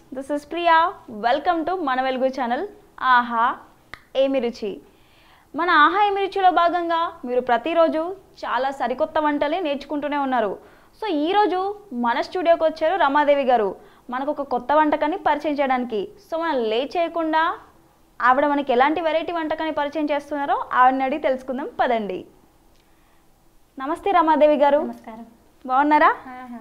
This is Priya welcome to మన Velugu channel ఆహా ఏమి రుచి మన ఆహా ఏమి రుచిలో భాగంగా మీరు ప్రతిరోజు చాలా సరికొత్త వంటలే నేర్చుకుంటూనే ఉన్నారు సో ఈరోజు మన స్టూడియోకి వచ్చారు రమాదేవి గారు మనకు ఒక కొత్త వంటకాన్ని పరిచయం చేయడానికి సో మనం లేట్ చేయకుండా ఆవిడ మనకి ఎలాంటి వెరైటీ వంటకాన్ని పరిచయం చేస్తున్నారో ఆవిడని అడిగి తెలుసుకుందాం పదండి నమస్తే రమాదేవి గారు నమస్కారం బాగున్నారా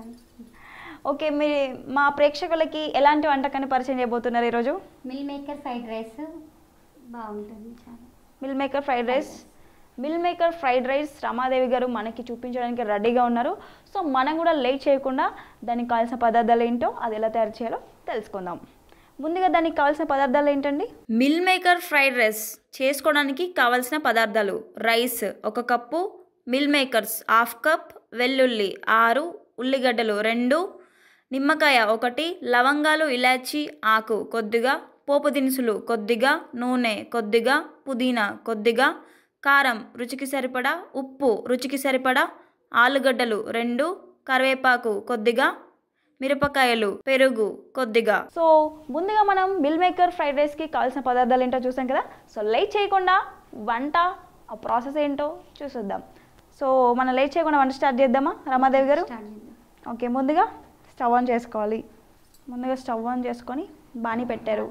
ఓకే మీ మా ప్రేక్షకులకి ఎలాంటి వంటకాన్ని పరిచయం చేయబోతున్నారు ఈరోజు మిల్ మేకర్ ఫ్రైడ్ రైస్ బాగుంటుంది చాలా meal maker fried rice meal maker fried rice Ramadevi garu మనకి చూపించడానికి రెడీగా ఉన్నారు సో మనం కూడా లేట్ చేయకుండా దానికి కావాల్సిన పదార్థాలు ఏంటో అది ఎలా తయారు చేయాలో తెలుసుకుందాం ముందుగా దానికి కావాల్సిన పదార్థాలు ఏంటండి మిల్ మేకర్ ఫ్రైడ్ రైస్ చేసుకోవడానికి కావాల్సిన పదార్థాలు రైస్ ఒక cup meal makers half cup వెల్లుల్లి ఆరు ఉల్లిగడ్డలు రెండు నిమ్మకాయ ఒకటి లవంగాలు ఇలాచి ఆకు కొద్దిగా పోపు దినుసులు కొద్దిగా నూనె కొద్దిగా పుదీనా కొద్దిగా కారం రుచికి సరిపడా ఉప్పు రుచికి సరిపడా ఆలుగడ్డలు రెండు కరివేపాకు కొద్దిగా మిరపకాయలు పెరుగు కొద్దిగా సో ముందుగా మనం మిల్ మేకర్ ఫ్రైడ్ రైస్కి కావాల్సిన పదార్థాలు ఏంటో చూసాం కదా సో లేట్ చేయకుండా వంట ఆ ప్రాసెస్ ఏంటో చూసేద్దాం సో మనం లేట్ చేయకుండా వంట స్టార్ట్ చేద్దామా రమాదేవి గారు స్టార్ట్ చేద్దాం ఓకే ముందుగా స్టవ్ ఆన్ చేసుకోవాలి ముందుగా స్టవ్ ఆన్ చేసుకొని బాణీ పెట్టారు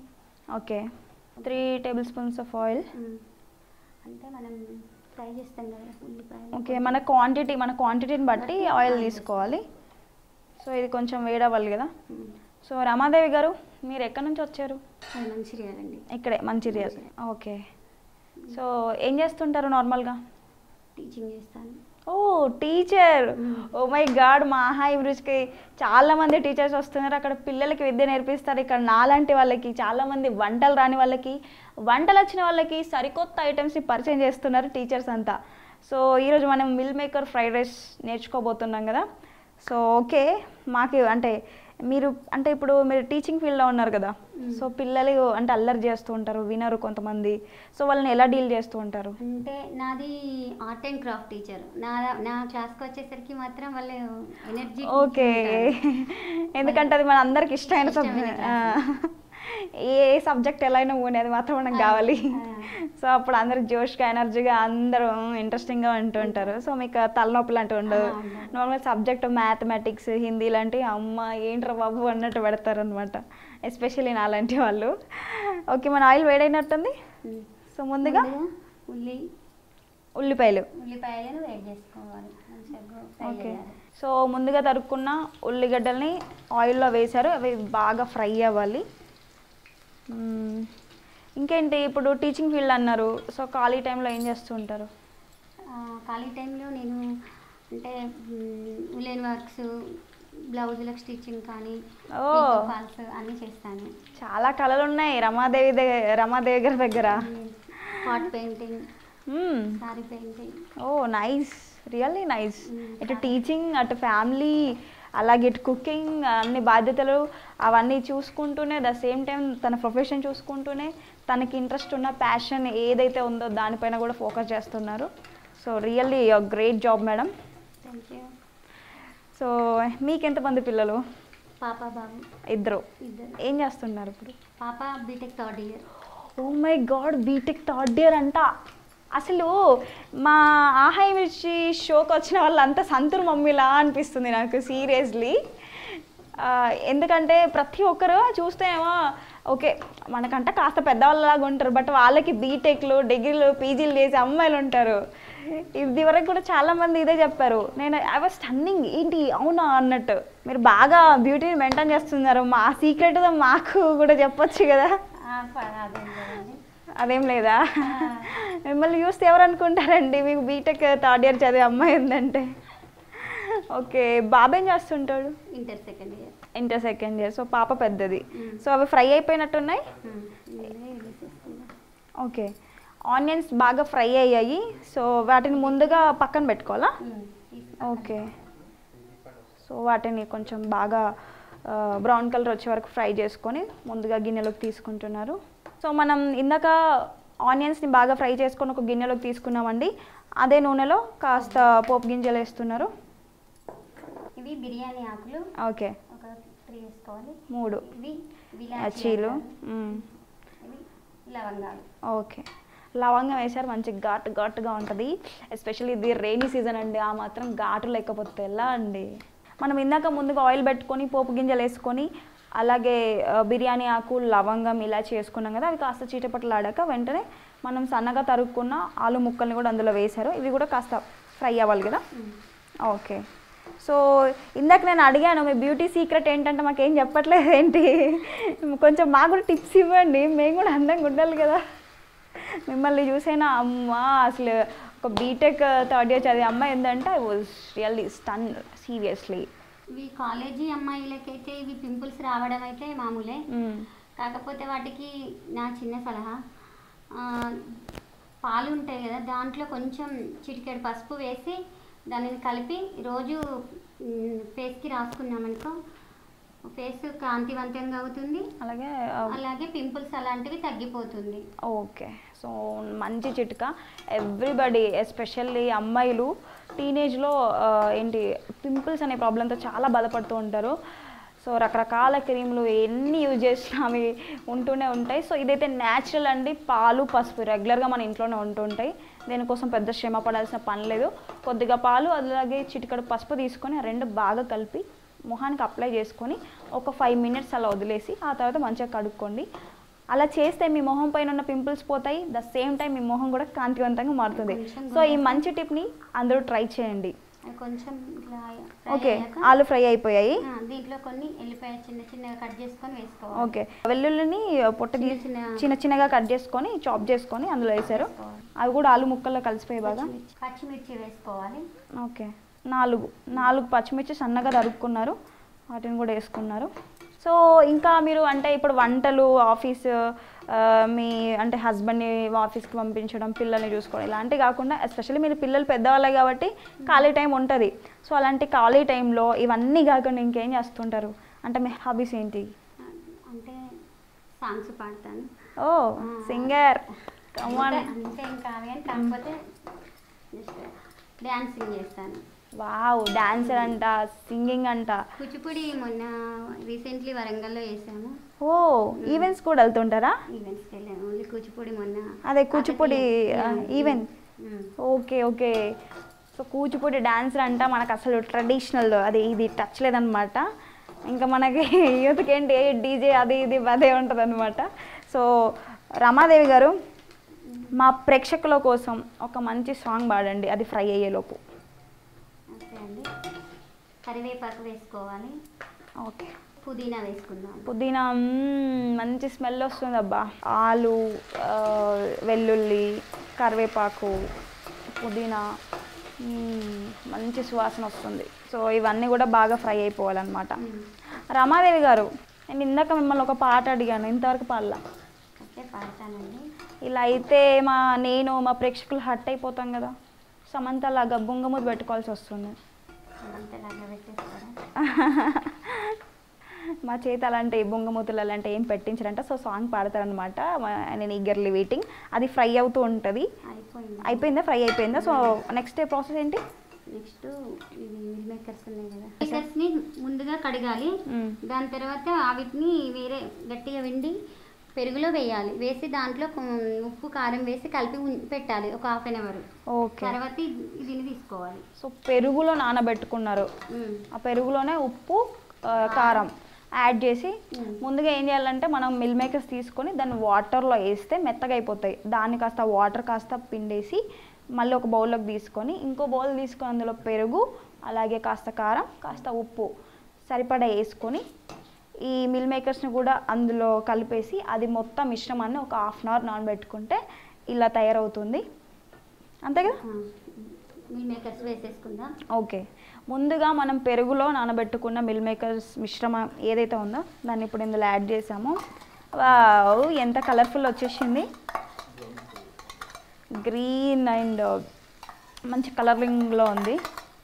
okay three tablespoons of oil hmm. అంటే మనం ఫ్రై చేస్తాం కదా ఉల్లిపాయలు ఓకే మన క్వాంటిటీ మన క్వాంటిటీని బట్టి ఆయిల్ తీసుకోవాలి సో ఇది కొంచెం వేడవ్వాలి కదా మ్మ్. సో రమాదేవి గారు మీరు ఎక్కడి నుంచి వచ్చారు అది మంచిర్యాలండి ఇక్కడే మంచిర్యాల ఓకే సో ఏం చేస్తుంటారు నార్మల్గా టీచింగ్ చేస్తాను oh teacher oh my god మా హాయ్ రుచికి చాలా మంది టీచర్స్ వస్తున్నారు అక్కడ పిల్లలకి విద్య నేర్పిస్తారు ఇక్కడ నాలాంటి వాళ్ళకి చాలా మంది వంటలు రాని వాళ్ళకి వంటలు వచ్చిన వాళ్ళకి సరికొత్త ఐటమ్స్ని పరిచయం చేస్తున్నారు టీచర్స్ అంతా సో ఈరోజు మనం మిల్ మేకర్ ఫ్రైడ్ రైస్ నేర్చుకోబోతున్నాం కదా సో ఓకే మాకు అంటే మీరు అంటే ఇప్పుడు మీరు టీచింగ్ ఫీల్డ్లో ఉన్నారు కదా సో పిల్లలు అంటే అల్లరి చేస్తూ ఉంటారు వినరు కొంతమంది సో వాళ్ళని ఎలా డీల్ చేస్తూ ఉంటారు అంటే నాది ఆర్ట్ అండ్ క్రాఫ్ట్ టీచర్ నా నా క్లాస్కి వచ్చేసరికి మాత్రం వాళ్ళు ఎనర్జీ ఓకే ఎందుకంటే అది మన అందరికి ఇష్టమైన ఇష్టమైన సబ్జెక్ట్ ఏ సబ్జెక్ట్ ఎలా అయినా పోనీ అది మాత్రం మనకు కావాలి సో అప్పుడు అందరు జోష్గా ఎనర్జీగా అందరూ ఇంట్రెస్టింగ్గా ఉంటూ ఉంటారు సో మీకు తలనొప్పి లాంటివి ఉండదు ఆ, ఉండదు. నార్మల్ సబ్జెక్ట్ మ్యాథమెటిక్స్ హిందీ లాంటి అమ్మ ఏంట్రా బాబు అన్నట్టు పెడతారు అనమాట ఎస్పెషల్లీ నాలాంటి వాళ్ళు ఓకే మన ఆయిల్ వేడైనట్టుంది సో ముందుగా ఉల్లి ఉల్లిపాయలు ఉల్లిపాయలను వేడి చేసుకోవాలి మంచిగా ఫ్రై ఓకే చేయాలి సో ముందుగా తరుక్కున్న ఉల్లిగడ్డల్ని ఆయిల్లో వేశారు అవి బాగా ఫ్రై అవ్వాలి మ్మ్. ఇంకేంటి ఇప్పుడు టీచింగ్ ఫీల్డ్ అన్నారు సో ఖాళీ టైంలో ఏం చేస్తూ ఉంటారు ఆ, ఖాళీ టైంలో నేను అంటే ఉలెన్ వర్క్స్ బ్లౌజులకు స్టిచ్చింగ్ కానీ ఓ. ఫాల్స్ అన్నీ చేస్తాను చాలా కళలు ఉన్నాయి రమాదేవి దగ్గర రమాదేవి గారి దగ్గర pot painting hmm. Sorry painting oh nice really nice hmm. ఇటు టీచింగ్ అటు ఫ్యామిలీ అలాగే ఇటు కుకింగ్ అన్ని బాధ్యతలు అవన్నీ చూసుకుంటూనే ద సేమ్ టైం తన ప్రొఫెషన్ చూసుకుంటూనే తనకి ఇంట్రెస్ట్ ఉన్న ప్యాషన్ ఏదైతే ఉందో దానిపైన కూడా ఫోకస్ చేస్తున్నారు so really great job madam thank you so మీకు ఎంతమంది పిల్లలు పాప బాబు ఇద్దరు ఇద్దరు ఏం చేస్తున్నారు ఇప్పుడు పాప BTech third year oh my god BTech third year అంట అసలు మా ఆహాయ మిర్చి షోకి వచ్చిన వాళ్ళంతా సంతూర్ మమ్మీలా అనిపిస్తుంది నాకు సీరియస్లీ ఎందుకంటే ప్రతి ఒక్కరు చూస్తేనేమో ఓకే మనకంటే కాస్త పెద్దవాళ్ళలాగా ఉంటారు బట్ వాళ్ళకి బీటెక్లు డిగ్రీలు పీజీలు చేసే అమ్మాయిలు ఉంటారు ఇది వరకు కూడా చాలా మంది ఇదే చెప్పారు నేను ఐ వాజ్ స్టన్నింగ్ ఏంటి అవునా అన్నట్టు మీరు బాగా బ్యూటీని మెయింటైన్ చేస్తున్నారు మా సీక్రెట్ మాకు కూడా చెప్పొచ్చు కదా అదేం లేదా మిమ్మల్ని చూస్తే ఎవరు అనుకుంటారండి మీకు బీటెక్ థర్డ్ ఇయర్ చదివే అమ్మాయి ఉందంటే ఓకే బాబు ఏం చేస్తుంటాడు inter second year inter second year so పాప పెద్దది సో అవి ఫ్రై అయిపోయినట్టున్నాయి ఓకే ఆనియన్స్ బాగా ఫ్రై అయ్యాయి సో వాటిని ముందుగా పక్కన పెట్టుకోవాలా ఓకే సో వాటిని కొంచెం బాగా బ్రౌన్ కలర్ వచ్చే వరకు ఫ్రై చేసుకొని ముందుగా గిన్నెలోకి తీసుకుంటున్నారు సో మనం ఇందాక ఆనియన్స్ని బాగా ఫ్రై చేసుకొని ఒక గిన్నెలోకి తీసుకున్నామండి అదే నూనెలో కాస్త పోపు గింజలు వేస్తున్నారు ఇవి బిర్యానీ ఆకులు ఓకే ఒక త్రీ త్రీ వేసుకోవాలి మూడు ఇవి అచీలు విలాచీలు ఇవి లవంగాలు ఓకే లవంగం వేసారు మంచి ఘాటు ఘాటుగా ఉంటుంది ఎస్పెషల్లీ ఇది రెయినీ సీజన్ అండి ఆ మాత్రం ఘాటు లేకపోతే ఎలా అండి మనం ఇందాక ముందుగా ఆయిల్ పెట్టుకొని పోపు గింజలు వేసుకొని అలాగే ఆ, బిర్యానీ ఆకు లవంగం ఇలా చేసుకున్నాం కదా అవి కాస్త చీటపట్లాడాక వెంటనే మనం సన్నగా తరుక్కున్న ఆలు ముక్కల్ని కూడా అందులో వేశారు ఇవి కూడా కాస్త ఫ్రై అవ్వాలి కదా ఓకే సో ఇందాక నేను అడిగాను మీ బ్యూటీ సీక్రెట్ ఏంటంటే మాకు ఏం చెప్పట్లేదు ఏంటి కొంచెం మాకు కూడా టిప్స్ ఇవ్వండి మేము కూడా అందంగా ఉండాలి కదా మిమ్మల్ని చూసైనా అమ్మ అసలు ఒక బీటెక్ థర్డ్ ఇయర్ చదివే అమ్మాయి ఏంటంటే I was really stun seriously ఇవి కాలేజీ అమ్మాయిలకైతే ఇవి పింపుల్స్ రావడం అయితే మామూలే కాకపోతే వాటికి నా చిన్న సలహా ఆ, పాలు ఉంటాయి కదా దాంట్లో కొంచెం చిటికెడు పసుపు వేసి దానిని కలిపి రోజు మ్, ఫేస్కి రాసుకున్నామనుకో ఫేస్ కాంతివంతంగా అవుతుంది అలాగే అలాగే పింపుల్స్ అలాంటివి తగ్గిపోతుంది ఓకే సో మంచి చిట్కా ఎవ్రీబడి ఎస్పెషల్లీ అమ్మాయిలు టీనేజ్లో ఏంటి పింపుల్స్ అనే ప్రాబ్లంతో చాలా బాధపడుతూ ఉంటారు సో రకరకాల క్రీములు ఎన్ని యూజ్ చేసినా అవి ఉంటూనే ఉంటాయి సో ఇదైతే న్యాచురల్ అండి పాలు పసుపు రెగ్యులర్గా మన ఇంట్లోనే ఉంటుంటాయి దీనికోసం పెద్ద శ్రమ పడాల్సిన పని లేదు కొద్దిగా పాలు అలాగే చిటికడు పసుపు తీసుకొని ఆ రెండు బాగా కలిపి మొహానికి అప్లై చేసుకొని ఒక ఫైవ్ మినిట్స్ అలా వదిలేసి ఆ తర్వాత మంచిగా కడుక్కోండి అలా చేస్తే మీ మొహం పైన ఉన్న పింపుల్స్ పోతాయి ద సేమ్ టైం మీ మొహం కూడా కాంతివంతంగా మారుతుంది కొంచెం సో ఈ మంచి టిప్ని అందరూ ట్రై చేయండి అది కొంచెం ఇట్లా fry ఓకే అయ్యాక, ఆలు ఫ్రై అయిపోయాయి ఆ, దీంట్లో కొన్ని ఎల్లిపాయ చిన్న చిన్నగా కట్ చేసుకొని వేసుకోవాలి ఓకే వెల్లుల్లిని పొట్ట చిన్న తీసి చిన్న- చిన్న చిన్నగా కట్ చేసుకొని చాప్ చేసుకొని అందులో వేసారు వేసుకోవాలి. అవి కూడా ఆలు ముక్కల్లో కలిసిపోయి బాగా పచ్చిమిర్చి పచ్చిమిర్చి వేసుకోవాలి ఓకే నాలుగు నాలుగు పచ్చిమిర్చి సన్నగా తరుక్కున్నారు వాటిని కూడా వేసుకున్నారు సో ఇంకా మీరు అంటే ఇప్పుడు వంటలు ఆఫీస్ ఆ, మీ అంటే హస్బెండ్ని ఆఫీస్కి పంపించడం పిల్లల్ని చూసుకోవడం ఇలాంటివి కాకుండా ఎస్పెషల్లీ మీరు పిల్లలు పెద్దవాళ్ళే కాబట్టి ఖాళీ టైం ఉంటుంది సో అలాంటి ఖాళీ టైంలో ఇవన్నీ కాకుండా ఇంకేం చేస్తుంటారు అంటే మీ హాబీస్ ఏంటి ఆ, అంటే సాంగ్స్ పాడతాను ఓ సింగర్ కమాన్ అంతే అంతే ఏం కాదు కానీ కాకపోతే జస్ట్ డ్యాన్సింగ్ చేస్తాను వావ్ డాన్సర్ అంట సింగింగ్ అంట కూచిపూడి మొన్న రీసెంట్లీ వరంగల్లో వేసాము ఓ ఈవెంట్స్ కూడా వెళ్తుంటారా ఈవెంట్స్కి వెళ్ళాము ఓన్లీ కూచిపూడి మొన్న అదే కూచిపూడి అక్కడికి- event um. Okay okay so Kuchipudi dancer అంట మనకు అసలు ట్రెడిషనల్ అది ఇది టచ్ లేదనమాట ఇంకా మనకి యూత్కి ఏంటి డీజే అది ఇది అదే ఉంటుంది అనమాట సో రమాదేవి గారు మా ప్రేక్షకుల కోసం ఒక మంచి సాంగ్ పాడండి అది ఫ్రై అయ్యేలోపు ఓకే అండి కరివేపాకు వేసుకోవాలి ఓకే పుదీనా వేసుకుందాం పుదీనా మ్మ్, మంచి స్మెల్ వస్తుంది అబ్బా ఆలు ఆ, వెల్లుల్లి కరివేపాకు పుదీనా మ్మ్, మంచి సువాసన వస్తుంది సో ఇవన్నీ కూడా బాగా ఫ్రై అయిపోవాలన్నమాట ఉమ్. రమాదేవి గారు నేను ఇందాక మిమ్మల్ని ఒక పాట అడిగాను ఇంతవరకు పాడలా ఓకే పాడతానండి ఇలా అయితే మా నేను మా ప్రేక్షకులు హట్ అయిపోతాం కదా సమంత లాగా బొంగమూతి పెట్టుకోవాల్సి వస్తుంది అంతలాగా పెట్టేస్తారా మా చేతి అలాంటి బొంగమూతులు అలాంటి ఏం పెట్టించారంట సో సాంగ్ పాడతారనమాట నేను ఈగర్లీ వెయిటింగ్ అది ఫ్రై అవుతూ ఉంటుంది అయిపోయింది అయిపోయిందా ఫ్రై అయిపోయిందా సో నెక్స్ట్ ప్రాసెస్ ఏంటి నెక్స్ట్ ఇది మిల్ మేకర్స్ ఉన్నాయి కదా మేకర్స్ని ముందుగా కడగాలి మ్మ్. దాని తర్వాత వీటిని వేరే గట్టిగా వెండి పెరుగులో వేయాలి వేసి దాంట్లో కొం- ఉప్పు కారం వేసి కలిపి ఉం- పెట్టాలి ఒక హాఫ్ అన్ అవర్ ఓకే తర్వాత ఇది- దీన్ని తీసుకోవాలి సో పెరుగులో నానబెట్టుకున్నారు మ్మ్. ఆ పెరుగులోనే ఉప్పు ఆ, కారం యాడ్ చేసి మ్మ్. ముందుగా ఏం చేయాలంటే మనం మిల్ మేకర్స్ తీసుకొని దాన్ని వాటర్లో వేస్తే మెత్తగా అయిపోతాయి దాన్ని కాస్త వాటర్ కాస్త పిండేసి మళ్ళీ ఒక బౌల్లోకి తీసుకొని ఇంకో బౌల్ తీసుకొని అందులో పెరుగు అలాగే కాస్త కారం కాస్త ఉప్పు సరిపడా వేసుకొని ఈ మిల్ మేకర్స్ని కూడా అందులో కలిపేసి అది మొత్తం మిశ్రమాన్ని ఒక హాఫ్ అన్ అవర్ నానబెట్టుకుంటే ఇలా తయారవుతుంది అంతే కదా ఆ, మిల్ మేకర్స్ వేసేసుకుందాం ఓకే ముందుగా మనం పెరుగులో నానబెట్టుకున్న మిల్ మేకర్స్ మిశ్రమం ఏదైతే ఉందో దాన్ని ఇప్పుడు ఇందులో యాడ్ చేసాము వావ్ ఎంత కలర్ఫుల్ వచ్చేసింది గ్రీన్ అండ్ మంచి కలరింగ్లో ఉంది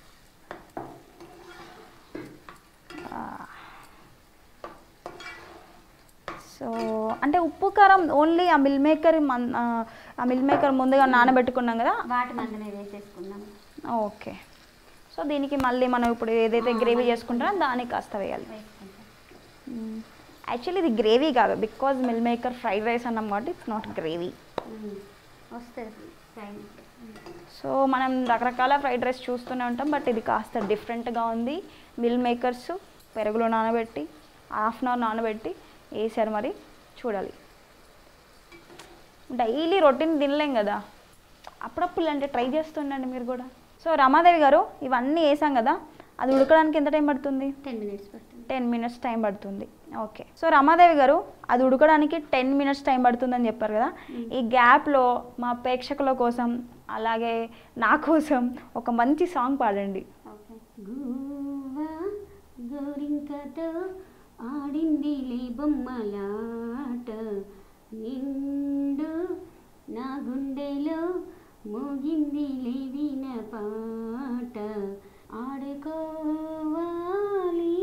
సో అంటే ఉప్పు కారం ఓన్లీ ఆ మిల్ మేకర్ మన్ ఆ, ఆ మిల్ మేకర్ ముందుగా నానబెట్టుకున్నాం కదా వాటి మందమే వేసేసుకుందాం ఓకే సో దీనికి మళ్ళీ మనం ఇప్పుడు ఏదైతే గ్రేవీ చేసుకుంటామో దానికి కాస్త వేయాలి వేసుకుంటాం యాక్చువల్లీ ఇది గ్రేవీ కాదు because meal maker fried rice అన్నాం కాబట్టి ఇట్స్ నాట్ గ్రేవీ మ్మ్. వస్తుంది ఫ్రై సో మనం రకరకాల ఫ్రైడ్ రైస్ చూస్తూనే ఉంటాం బట్ ఇది కాస్త డిఫరెంట్గా ఉంది మిల్ మేకర్స్ పెరుగులో నానబెట్టి హాఫ్ అన్ అవర్ నానబెట్టి వేసారు మరి చూడాలి డైలీ రొటీన్ తినలేం కదా అప్పుడప్పుడు ఇలాంటి ట్రై చేస్తుండండి మీరు కూడా సో రమాదేవి గారు ఇవన్నీ వేసాం కదా అది ఉడకడానికి ఎంత టైం పడుతుంది టెన్ మినిట్స్ పడుతుంది టెన్ మినిట్స్ టైం పడుతుంది ఓకే సో రమాదేవి గారు అది ఉడకడానికి టెన్ మినిట్స్ టైం పడుతుందని చెప్పారు కదా ఈ గ్యాప్లో మా ప్రేక్షకుల కోసం అలాగే నా కోసం ఒక మంచి సాంగ్ పాడండి ఓకే గువ్వ గోరింకతో ఆడింది లే బొమ్మలాట నిండు నా గుండెలో మోగింది లేవిన పాట ఆడుకోవాలి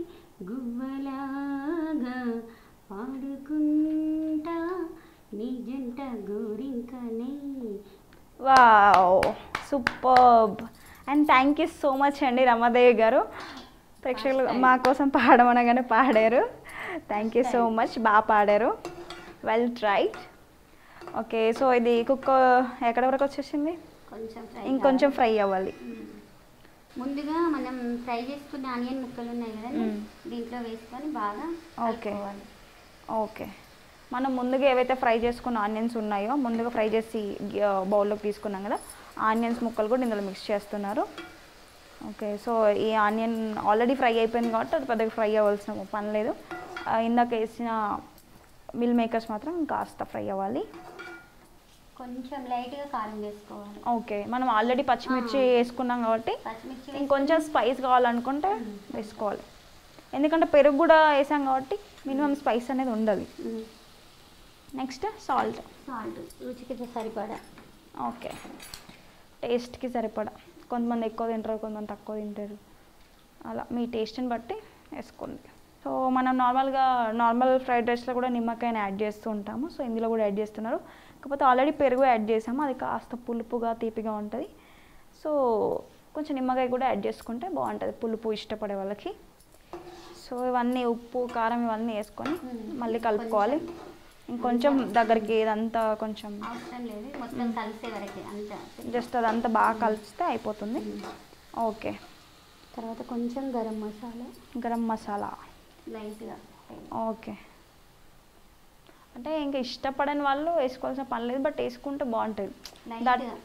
గువ్వలాగా పాడుకుంటా నీ జంట గోరింకనే wow superb and thank you so much అండి రమాదేవి గారు ప్రేక్షకులు మా కోసం పాడమనగానే పాడారు థ్యాంక్ యూ సో మచ్ బాగా పాడారు వెల్ ట్రైడ్ ఓకే సో ఇది కుక్క ఎక్కడ వరకు వచ్చేసింది కొంచెం ఫ్రై ఇంకొంచెం ఫ్రై అవ్వాలి ముందుగా మనం ఫ్రై చేసుకున్న ఆనియన్ ముక్కలు ఉన్నాయి కదండి మ్మ్. దీంట్లో వేసుకొని బాగా ఓకే. కలుపుకోవాలి. ఓకే మనం ముందుగా ఏవైతే ఫ్రై చేసుకున్న ఆనియన్స్ ఉన్నాయో ముందుగా ఫ్రై చేసి బౌల్లోకి తీసుకున్నాం కదా ఆనియన్స్ ముక్కలు కూడా ఇందులో మిక్స్ చేస్తున్నారు ఓకే సో ఈ ఆనియన్ ఆల్రెడీ ఫ్రై అయిపోయింది కాబట్టి అది పెద్దగా ఫ్రై అవ్వాల్సిన పని లేదు ఆ, ఇందాక వేసిన మిల్ మేకర్స్ మాత్రం కాస్త ఫ్రై అవ్వాలి కొంచెం లైట్గా కారం వేసుకోవాలి ఓకే మనం ఆల్రెడీ పచ్చిమిర్చి ఆ. వేసుకున్నాం కాబట్టి పచ్చిమిర్చి ఇంకొంచెం స్పైస్ కావాలనుకుంటే వేసుకోవాలి ఎందుకంటే పెరుగు కూడా వేసాం కాబట్టి మినిమం స్పైస్ అనేది ఉండాలి నెక్స్ట్ సాల్ట్ సాల్ట్ రుచికి సరిపడా ఓకే టేస్ట్కి సరిపడా కొంతమంది ఎక్కువ తింటారు కొంతమంది తక్కువ తింటారు అలా మీ టేస్ట్ని బట్టి వేసుకోండి సో మనం నార్మల్గా నార్మల్ ఫ్రైడ్ రైస్లో కూడా నిమ్మకాయని యాడ్ చేస్తూ ఉంటాము సో ఇందులో కూడా యాడ్ చేస్తున్నారు కాకపోతే ఆల్రెడీ పెరుగు యాడ్ చేసాము అది కాస్త పులుపుగా తీపిగా ఉంటుంది సో కొంచెం నిమ్మకాయ కూడా యాడ్ చేసుకుంటే బాగుంటుంది పులుపు ఇష్టపడే వాళ్ళకి సో ఇవన్నీ ఉప్పు కారం ఇవన్నీ వేసుకొని మ్మ్. మళ్ళీ కలుపుకోవాలి ఇంకొంచెం దగ్గరికి ఇదంతా కొంచెం అవసరం లేదు మొత్తం కలిసే వరకే అంత జస్ట్ అదంతా బాగా కలిస్తే అయిపోతుంది ఓకే తర్వాత కొంచెం గరం మసాలా గరం మసాలా లైట్గా ఓకే అంటే ఇంకా ఇష్టపడని వాళ్ళు వేసుకోవాల్సిన పని లేదు బట్ వేసుకుంటే బాగుంటుంది దట్ లైట్గా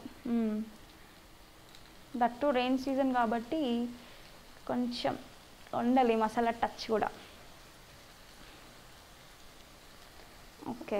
దట్టు రెయిన్ సీజన్ కాబట్టి కొంచెం ఉండాలి మసాలా టచ్ కూడా ఓకే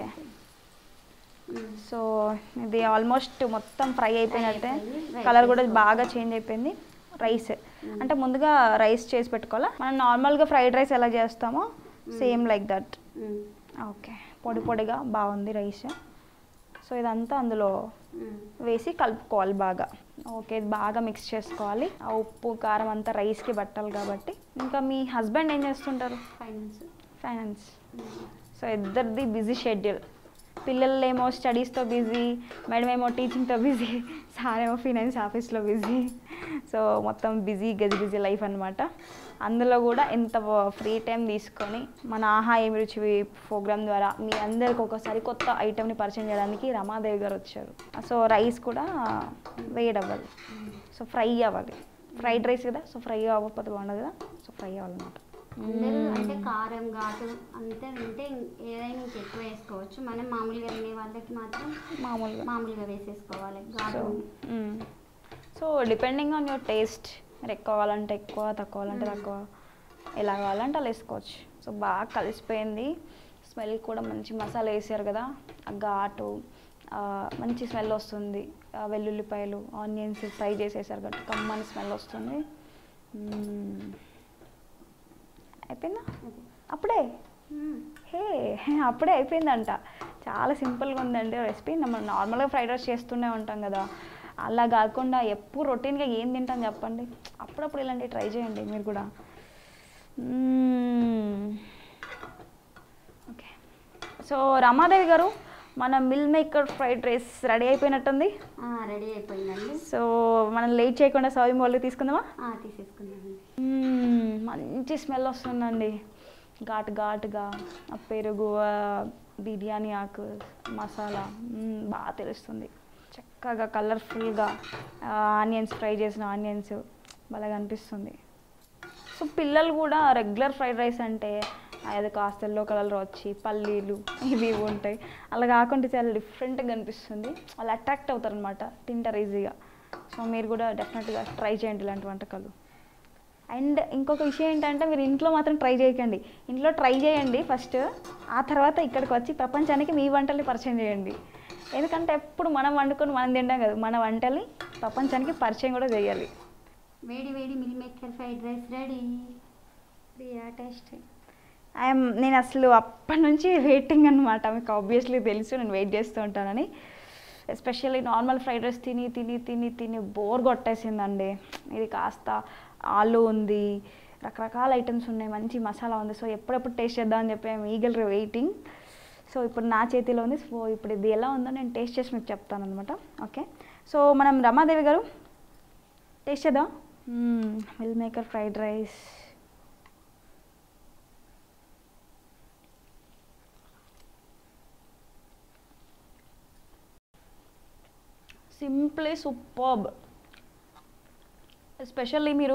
సో ఇది ఆల్మోస్ట్ మొత్తం ఫ్రై అయిపోయినట్టే అయిపోయింది. Rice కలర్ కూడా వేసుకోవాలి. బాగా చేంజ్ అయిపోయింది రైస్ అంటే ముందుగా రైస్ చేసి పెట్టుకోవాలా మనం నార్మల్గా ఫ్రైడ్ రైస్ ఎలా చేస్తామో సేమ్ లైక్ దట్ ఓకే పొడి పొడిగా బాగుంది రైస్ సో ఇదంతా అందులో వేసి కలుపుకోవాలి బాగా ఓకే ఇది బాగా మిక్స్ చేసుకోవాలి ఆ ఉప్పు కారం అంతా రైస్కి పట్టాలి కాబట్టి ఇంకా మీ హస్బెండ్ ఏం చేస్తుంటారు ఫైనాన్స్ ఫైనాన్స్ సో ఇద్దరిది బిజీ షెడ్యూల్ పిల్లలు ఏమో స్టడీస్తో బిజీ మేడం ఏమో టీచింగ్తో బిజీ సార్ ఏమో ఫినాన్స్ ఆఫీస్లో బిజీ సో మొత్తం బిజీ గది బిజీ లైఫ్ అనమాట అందులో కూడా ఎంత ఫ్రీ టైం తీసుకొని మన ఆహా ఏమి రుచి ప్రోగ్రామ్ ద్వారా మీ అందరికి ఒకసారి కొత్త ఐటెంని పరిచయం చేయడానికి రమాదేవి గారు వచ్చారు సో రైస్ కూడా వేయడవ్వాలి సో ఫ్రై అవ్వాలి ఫ్రైడ్ రైస్ కదా సో ఫ్రై అవ్వకపోతే బాగుండదు కదా సో ఫ్రై అవ్వాలన్నమాట అందరూ అంటే కారం ఘాటు అంతా తింటే ఏదైనా ఇంక ఎక్కువ వేసుకోవచ్చు మనం మామూలుగా తినే వాళ్ళకి మాత్రం మామూలుగా మామూలుగా వేసేసుకోవాలి సో ఘాటు so depending on your taste మీరు ఎక్కువ కావాలంటే ఎక్కువ తక్కువ కావాలంటే Mm. తక్కువ ఎలా కావాలంటే అలా వేసుకోవచ్చు సో బాగా కలిసిపోయింది స్మెల్ కూడా మంచి మసాలా వేసారు కదా ఆ ఘాటు ఆ, మంచి స్మెల్ వస్తుంది ఆ వెల్లుల్లిపాయలు ఆనియన్స్ ఫ్రై చేసేసారు కాబట్టి కమ్మని స్మెల్ వస్తుంది మ్మ్. అయిపోయిందా అప్పుడే హే అప్పుడే అయిపోయిందంట చాలా సింపుల్గా ఉందండి రెసిపీ మనం నార్మల్గా ఫ్రైడ్ రైస్ చేస్తూనే ఉంటాం కదా అలా కాకుండా ఎప్పుడు రొటీన్గా ఏం తింటాం చెప్పండి అప్పుడప్పుడు ఇలాంటివి ట్రై చేయండి మీరు కూడా ఓకే సో రమాదేవి గారు మన meal maker fried rice ready అయిపోయినట్టుంది రెడీ అయిపోయిందండి సో మనం లేట్ చేయకుండా సర్వింగ్ బౌల్కి తీసుకుందామా ఆ, తీసేసుకున్నామండి మ్మ్, మంచి స్మెల్ వస్తుందండి ఘాటు ఘాటుగా ఆ పెరుగు ఆ బిర్యానీ ఆకు మసాలా మ్మ్, బాగా తెలుస్తుంది చక్కగా కలర్ఫుల్గా ఆనియన్స్ ఫ్రై చేసిన ఆనియన్స్ బాగా అనిపిస్తుంది సో పిల్లలు కూడా రెగ్యులర్ ఫ్రైడ్ రైస్ అంటే అది కాస్త ఎల్లో కలర్ వచ్చి పల్లీలు ఇవి ఇవి ఉంటాయి అలా కాకుండా చాలా డిఫరెంట్గా అనిపిస్తుంది వాళ్ళు అట్రాక్ట్ అవుతారు అనమాట తింటారు ఈజీగా సో మీరు కూడా డెఫినెట్గా ట్రై చేయండి ఇలాంటి వంటకాలు అండ్ ఇంకొక విషయం ఏంటంటే మీరు ఇంట్లో మాత్రం ట్రై చేయకండి ఇంట్లో ట్రై చేయండి ఫస్ట్ ఆ తర్వాత ఇక్కడికి వచ్చి ప్రపంచానికి మీ వంటల్ని పరిచయం చేయండి ఎందుకంటే ఎప్పుడు మనం వండుకొని మనం తింటాం కదా మన వంటల్ని ప్రపంచానికి పరిచయం కూడా చేయాలి వేడి వేడి meal maker fried rice ready Priya taste I'm నేను అసలు అప్పటి నుంచి వెయిటింగ్ అనమాట మీకు ఆబ్వియస్లీ తెలుసు నేను వెయిట్ చేస్తూ ఉంటానని ఎస్పెషల్లీ నార్మల్ ఫ్రైడ్ రైస్ తిని తిని తిని తిని బోర్ కొట్టేసిందండి ఇది కాస్త ఆలు ఉంది రకరకాల ఐటమ్స్ ఉన్నాయి మంచి మసాలా ఉంది సో ఎప్పుడెప్పుడు టేస్ట్ చేద్దామని చెప్పి ఐఎమ్ ఈగల్ వెయిటింగ్ సో ఇప్పుడు నా చేతిలో ఉంది సో ఇప్పుడు ఇది ఎలా ఉందో నేను టేస్ట్ చేసి మీకు చెప్తాను అనమాట ఓకే సో మనం రమాదేవి గారు టేస్ట్ చేద్దాం meal maker fried rice simply superb especially మీరు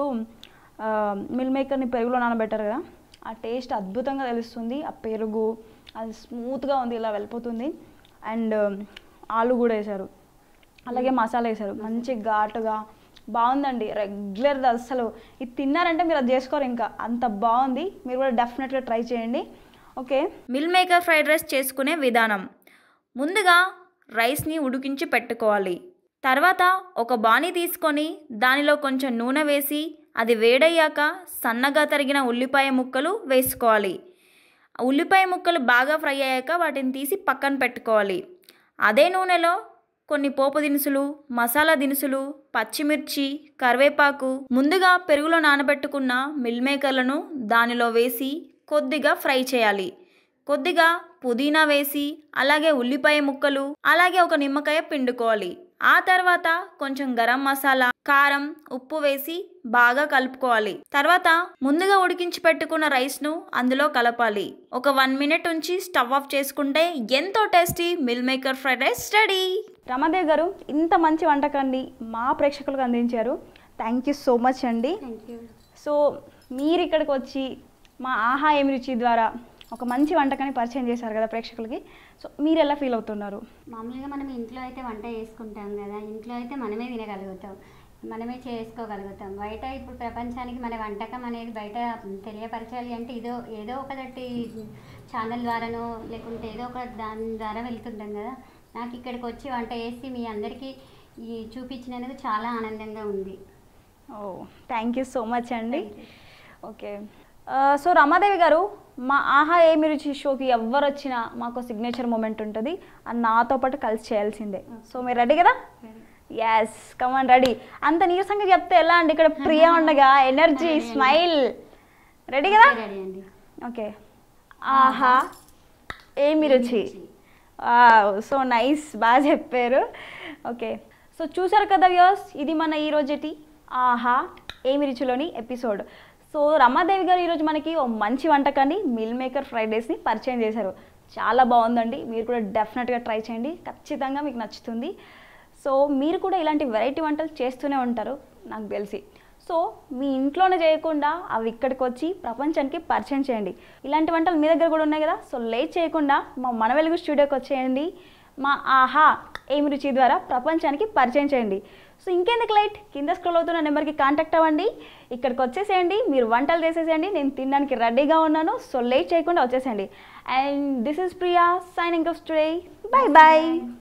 మిల్ మేకర్ని పెరుగులో నానబెట్టారు కదా ఆ టేస్ట్ అద్భుతంగా తెలుస్తుంది ఆ పెరుగు అది స్మూత్గా ఉంది ఇలా వెళ్ళిపోతుంది అండ్ ఆలు కూడా వేశారు అలాగే మసాలా వేశారు మంచి ఘాటుగా బాగుందండి రెగ్యులర్ అసలు ఇది తిన్నారంటే మీరు అది చేసుకోరు ఇంకా అంత బాగుంది మీరు కూడా డెఫినెట్గా ట్రై చేయండి okay meal maker fried rice చేసుకునే విధానం ముందుగా రైస్ని ఉడికించి పెట్టుకోవాలి తర్వాత ఒక బాణీ తీసుకొని దానిలో కొంచెం నూనె వేసి అది వేడయ్యాక సన్నగా తరిగిన ఉల్లిపాయ ముక్కలు వేసుకోవాలి ఆ ఉల్లిపాయ ముక్కలు బాగా ఫ్రై అయ్యాక వాటిని తీసి పక్కన పెట్టుకోవాలి అదే నూనెలో కొన్ని పోపు దినుసులు మసాలా దినుసులు పచ్చిమిర్చి కరివేపాకు ముందుగా పెరుగులో నానబెట్టుకున్న మిల్ మేకర్లను దానిలో వేసి కొద్దిగా ఫ్రై చేయాలి కొద్దిగా పుదీనా వేసి అలాగే ఉల్లిపాయ ముక్కలు అలాగే ఒక నిమ్మకాయ పిండుకోవాలి ఆ తర్వాత కొంచెం గరం మసాలా కారం ఉప్పు వేసి బాగా కలుపుకోవాలి తర్వాత ముందుగా ఉడికించి పెట్టుకున్న రైస్ ను అందులో కలపాలి ఒక వన్ మినిట్ ఉంచి స్టవ్ ఆఫ్ చేసుకుంటే ఎంతో tasty meal maker fried rice ready Ramadevi garu ఇంత మంచి వంటకాన్ని మా ప్రేక్షకులకు అందించారు థ్యాంక్ యూ సో మచ్ అండి థ్యాంక్ యూ సో మీరు ఇక్కడికి వచ్చి మా ఆహా ఏమి రుచి ద్వారా ఒక మంచి వంటకాన్ని పరిచయం చేశారు కదా ప్రేక్షకులకి సో మీరు ఎలా ఫీల్ అవుతున్నారు మామూలుగా మనం ఇంట్లో అయితే వంట చేసుకుంటాం కదా ఇంట్లో అయితే మనమే తినగలుగుతాం మనమే చేసుకోగలుగుతాం బయట ఇప్పుడు ప్రపంచానికి మన వంటకం అనేది బయట తెలియపరచాలి అంటే ఇదో ఏదో ఒకటి ఛానల్ ద్వారానో లేకుంటే ఏదో ఒక దాని ద్వారా వెళ్తుంటాం కదా నాకు ఇక్కడికి వచ్చి వంట చేసి మీ అందరికీ ఈ చూపించినందుకు చాలా ఆనందంగా ఉంది oh thank you so much అండి ఓకే సో రమాదేవి గారు మా ఆహా ఏమి రుచి షోకి ఎవరు వచ్చినా మాకు సిగ్నేచర్ మూమెంట్ ఉంటుంది అది నాతో పాటు కలిసి చేయాల్సిందే సో మీరు రెడీ కదా ఎస్ కమాన్ రెడీ అంత నీరసంగా చెప్తే ఎలా అండి ఇక్కడ ప్రియ ఉండగా ఎనర్జీ స్మైల్ రెడీ కదా రెడీ అండి ఓకే ఆహా ఏమి రుచి సో నైస్ బాగా చెప్పారు ఓకే సో చూసారు కదా వ్యూస్ ఇది మన ఈ రోజుటి ఆహా ఏమి రుచిలోని ఎపిసోడ్ సో రమాదేవి గారు ఈరోజు మనకి ఓ మంచి వంటకాన్ని మిల్ మేకర్ ఫ్రైడ్ రైస్ని పరిచయం చేశారు చాలా బాగుందండి మీరు కూడా డెఫినెట్గా ట్రై చేయండి ఖచ్చితంగా మీకు నచ్చుతుంది సో మీరు కూడా ఇలాంటి వెరైటీ వంటలు చేస్తూనే ఉంటారు నాకు తెలిసి సో మీ ఇంట్లోనే చేయకుండా అవి ఇక్కడికి వచ్చి ప్రపంచానికి పరిచయం చేయండి ఇలాంటి వంటలు మీ దగ్గర కూడా ఉన్నాయి కదా సో లేట్ చేయకుండా మా మన వెలుగు స్టూడియోకి వచ్చేయండి మా ఆహా ఏమి రుచి ద్వారా ప్రపంచానికి పరిచయం చేయండి సో ఇంకెందుకు లైట్ కింద స్క్రోల్ అవుతున్న నెంబర్కి కాంటాక్ట్ అవ్వండి ఇక్కడికి వచ్చేసేయండి మీరు వంటలు చేసేసేయండి నేను తినడానికి రెడీగా ఉన్నాను సో లేట్ చేయకుండా వచ్చేసేయండి and this is Priya signing off today bye bye